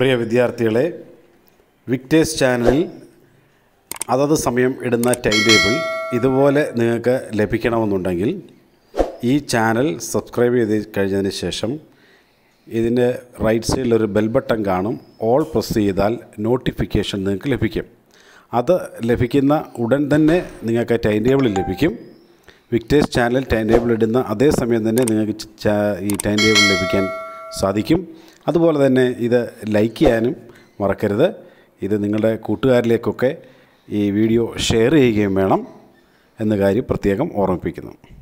പ്രിയ വിദ്യാർത്ഥികളെ വിക്ടേഴ്സ് ചാനലിൽ അതത് സമയം ഇടുന്ന ടൈം ടേബിൾ ഇതുപോലെ നിങ്ങൾക്ക് ലഭിക്കണമെന്നുണ്ടെങ്കിൽ ഈ ചാനൽ സബ്സ്ക്രൈബ് ചെയ്ത് കഴിഞ്ഞതിന് ശേഷം ഇതിൻ്റെ റൈറ്റ് സൈഡിൽ ഒരു ബെൽ ബട്ടൺ കാണും ഓൾ പ്രസ് ചെയ്താൽ നോട്ടിഫിക്കേഷൻ നിങ്ങൾക്ക് ലഭിക്കും അത് ലഭിക്കുന്ന ഉടൻ തന്നെ നിങ്ങൾക്ക് ടൈം ടേബിൾ ലഭിക്കും വിക്ടേഴ്സ് ചാനൽ ടൈം ടേബിൾ ഇടുന്ന അതേ സമയം തന്നെ നിങ്ങൾക്ക് ച- ചാ- ഈ ടൈം ടേബിൾ ലഭിക്കാൻ സാധിക്കും അതുപോലെ തന്നെ ഇത് ലൈക്ക് ചെയ്യാനും മറക്കരുത് ഇത് നിങ്ങളുടെ കൂട്ടുകാരിലേക്കൊക്കെ ഈ വീഡിയോ ഷെയർ ചെയ്യുകയും വേണം എന്ന കാര്യം പ്രത്യേകം ഓർമ്മിപ്പിക്കുന്നു